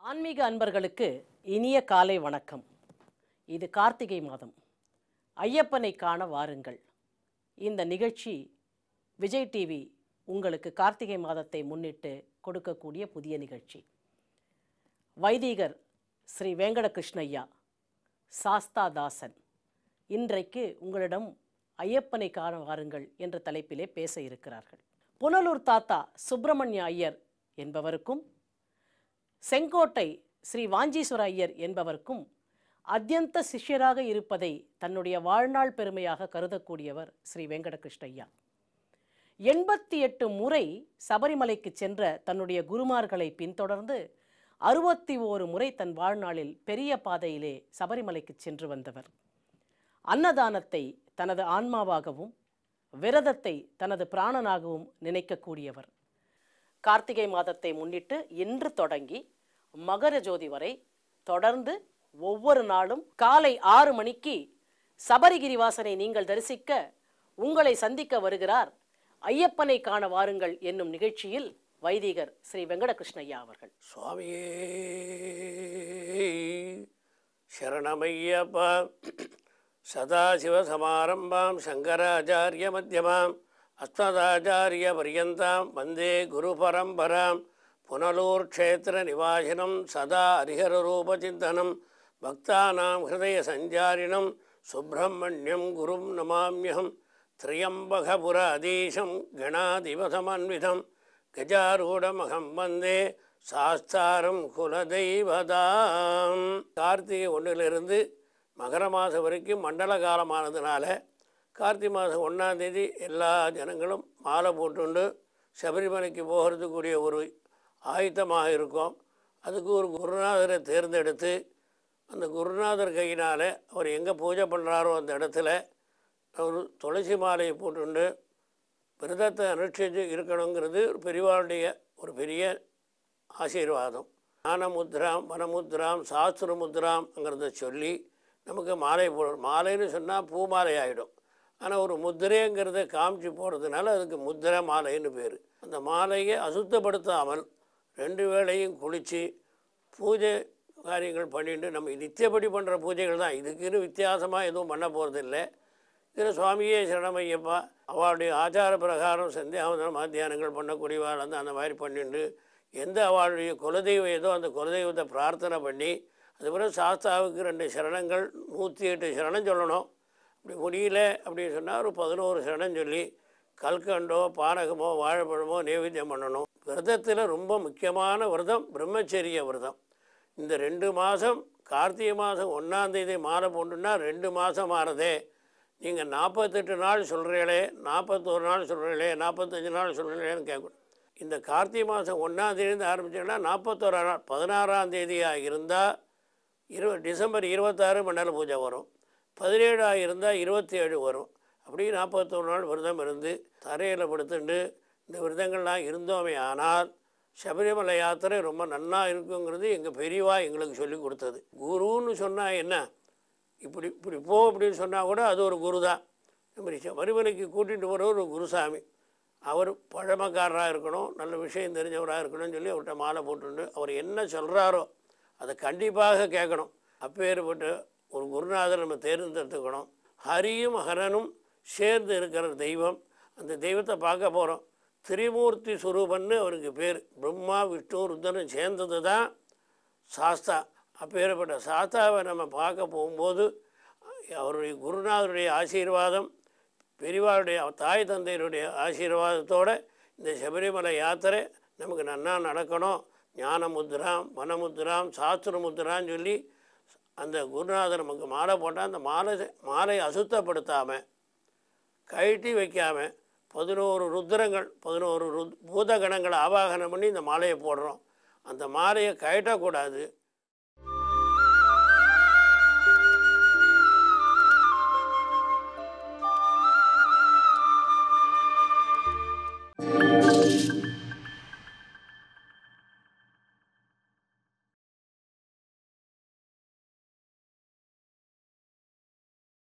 ஆன்மீக அன்பர்களுக்கு இனிய காலை வணக்கம் இது கார்த்திகை மாதம் ஐயப்பனை காண வாருங்கள் இந்த நிகழ்ச்சி விஜய் டிவி உங்களுக்கு கார்த்திகை மாதத்தை முன்னிட்டு கொடுக்கக்கூடிய புதிய நிகழ்ச்சி வைதிகர் ஸ்ரீ வெங்கடகிருஷ்ணய்யா சாஸ்தாதாசன் இன்றைக்கு உங்களிடம் ஐயப்பனை காண வாருங்கள் என்ற தலைப்பிலே பேச இருக்கிறார்கள் புனலூர் தாத்தா சுப்பிரமணிய ஐயர் என்பவருக்கும் செங்கோட்டை ஸ்ரீ வாஞ்சீஸ்வர ஐயர் என்பவருக்கும் அத்தியந்த சிஷ்யராக இருப்பதை தன்னுடைய வாழ்நாள் பெருமையாக கருதக்கூடியவர் ஸ்ரீ வெங்கடகிருஷ்ணய்யா எண்பத்தி எட்டு முறை சபரிமலைக்கு சென்ற தன்னுடைய குருமார்களை பின்தொடர்ந்து அறுபத்தி ஓரு முறை தன் வாழ்நாளில் பெரிய பாதையிலே சபரிமலைக்கு சென்று வந்தவர் அன்னதானத்தை தனது ஆன்மாவாகவும் விரதத்தை தனது பிராணனாகவும் நினைக்கக்கூடியவர் கார்த்திகை மாதத்தை முன்னிட்டு இன்று தொடங்கி மகர ஜோதி வரை தொடர்ந்து ஒவ்வொரு நாளும் காலை ஆறு மணிக்கு சபரிகிரிவாசனை நீங்கள் தரிசிக்க உங்களை சந்திக்க வருகிறார் ஐயப்பனை காண வாருங்கள் என்னும் நிகழ்ச்சியில் வைதிகர் ஸ்ரீ வெங்கடகிருஷ்ணய்யா அவர்கள் சுவாமியே சரணமையப்பா சதாசிவசமாரம்பாம் சங்கராச்சாரிய மத்தியமாம் அஸ்மதாச்சாரிய பரியந்தாம் வந்தே குரு பரம்பராம் புனலூர் க்ஷேத்திர நிவாசினம் சதா ஹரிஹரரூபச்சிந்தனம் பக்தானாம் ஹிருதய சஞ்சாரிணம் சுப்பிரமணியம் குரும் நமாமியகம் திரியம்பகபுர அதீஷம் கணாதிபதமன்விதம் கஜாரூடமகம் வந்தே சாஸ்தாரம் குலதெய்வதாம் கார்த்திகை ஒன்றிலிருந்து மகர மாதம் வரைக்கும் மண்டல காலமானதுனால கார்த்திகை மாதம் ஒன்றாந்தேதி எல்லா ஜனங்களும் மாலை போட்டுண்டு சபரிமலைக்கு போகிறதுக்குரிய ஒரு ஆயத்தமாக இருக்கும் அதுக்கு ஒரு குருநாதரை தேர்ந்தெடுத்து அந்த குருநாதர் கையினால் அவர் எங்கே பூஜை பண்ணுறாரோ அந்த இடத்துல அவர் துளசி மாலையை போட்டுண்டு விரதத்தை அனுஷ்டிச்சு இருக்கணுங்கிறது ஒரு பெரியவாளுடைய ஒரு பெரிய ஆசீர்வாதம் ஞானமுத்ராம் வனமுத்ராம் சாஸ்திர முத்ராம்ங்கிறத சொல்லி நமக்கு மாலை போடணும் மாலைன்னு சொன்னால் பூ மாலை ஆகிடும் ஆனால் ஒரு முத்திரைங்கிறத காமிச்சு போடுறதுனால அதுக்கு முத்திரை மாலைன்னு பேர் அந்த மாலையை அசுத்தப்படுத்தாமல் ரெண்டு வேளையும் குளித்து பூஜை காரியங்கள் பண்ணிட்டு நம்ம நித்தியப்படி பண்ணுற பூஜைகள் தான் இதுக்குன்னு வித்தியாசமாக எதுவும் பண்ண போகிறதில்லை இதில் சுவாமியே சரணமையப்பா அவளுடைய ஆச்சார பிரகாரம் சந்தியாவதனம் மத்தியானங்கள் பண்ணக்கூடியவாள் வந்து அந்த மாதிரி பண்ணிட்டு எந்த அவளுடைய குலதெய்வம் ஏதோ அந்த குலதெய்வத்தை பிரார்த்தனை பண்ணி அதுக்கப்புறம் சாஸ்தாவுக்கு ரெண்டு சரணங்கள் நூற்றி எட்டு சரணம் சொல்லணும் அப்படி முடியல அப்படின்னு சொன்னால் ஒரு பதினோரு சரணம் சொல்லி கல்கண்டோ பானகமோ வாழைப்பழமோ நைவேத்தியம் பண்ணணும் விரதத்தில் ரொம்ப முக்கியமான விரதம் பிரம்மச்சரிய விரதம் இந்த ரெண்டு மாதம் கார்த்திகை மாதம் ஒன்றாந்தேதி மாலை போட்டுன்னா ரெண்டு மாதம் ஆறதே நீங்கள் நாற்பத்தெட்டு நாள் சொல்கிறீங்களே நாற்பத்தோரு நாள் சொல்கிறீங்களே நாற்பத்தஞ்சு நாள் சொல்கிறீங்களேன்னு கேட்கணும் இந்த கார்த்திகை மாதம் ஒன்றாந்தேதிலேருந்து ஆரம்பிச்சிங்கன்னா நாற்பத்தோரா நாள் பதினாறாம் தேதியாக இருந்தால் இரு டிசம்பர் இருபத்தாறு மண்டல பூஜை வரும் பதினேழாக இருந்தால் இருபத்தி ஏழு வரும் அப்படி நாற்பத்தோரு நாள் விரதம் இருந்து தரையில் படுத்துண்டு இந்த விரதங்கள்லாம் இருந்தோமே ஆனால் சபரிமலை யாத்திரை ரொம்ப நன்னா இருக்குங்கிறது எங்கள் பெரியவா எங்களுக்கு சொல்லி கொடுத்தது குருன்னு சொன்னால் என்ன இப்படி இப்படி போ அப்படின்னு சொன்னால் கூட அது ஒரு குரு தான் மாதிரி சபரிமலைக்கு கூட்டிகிட்டு போகிற ஒரு குருசாமி அவர் பழமக்காரராக இருக்கணும் நல்ல விஷயம் தெரிஞ்சவராக இருக்கணும்னு சொல்லி அவர்கிட்ட மாலை போட்டுண்டு அவர் என்ன சொல்கிறாரோ அதை கண்டிப்பாக கேட்கணும் அப்பேற்பட்ட ஒரு குருநாதர் நம்ம தேர்ந்தெடுத்துக்கணும் ஹரியும் ஹரனும் சேர்ந்து இருக்கிற தெய்வம் அந்த தெய்வத்தை பார்க்க போகிறோம் திரிமூர்த்தி சுரூபன்னு அவருக்கு பேர் பிரம்மா விஷ்ணு ருத்ரன் சேர்ந்தது தான் சாஸ்தா அப்பேற்பட்ட சாஸ்தாவை நம்ம பார்க்க போகும்போது அவருடைய குருநாதருடைய ஆசீர்வாதம் பெரியவாருடைய தாய் தந்தையருடைய ஆசீர்வாதத்தோடு இந்த சபரிமலை யாத்திரை நமக்கு நன்னா நடக்கணும் ஞான முத்ராம் வனமுத்ராம் சாஸ்திர முத்ரான்னு சொல்லி அந்த குருநாதர் நமக்கு மாலை போட்டால் அந்த மாலை மாலை அசுத்தப்படுத்தாமல் கழட்டி வைக்காமல் பதினோரு ருத்ரங்கள் பதினோரு ருத் பூதகணங்களை ஆவாகனம் பண்ணி இந்த மாலையை போடுறோம் அந்த மாலையை கழட்டக்கூடாது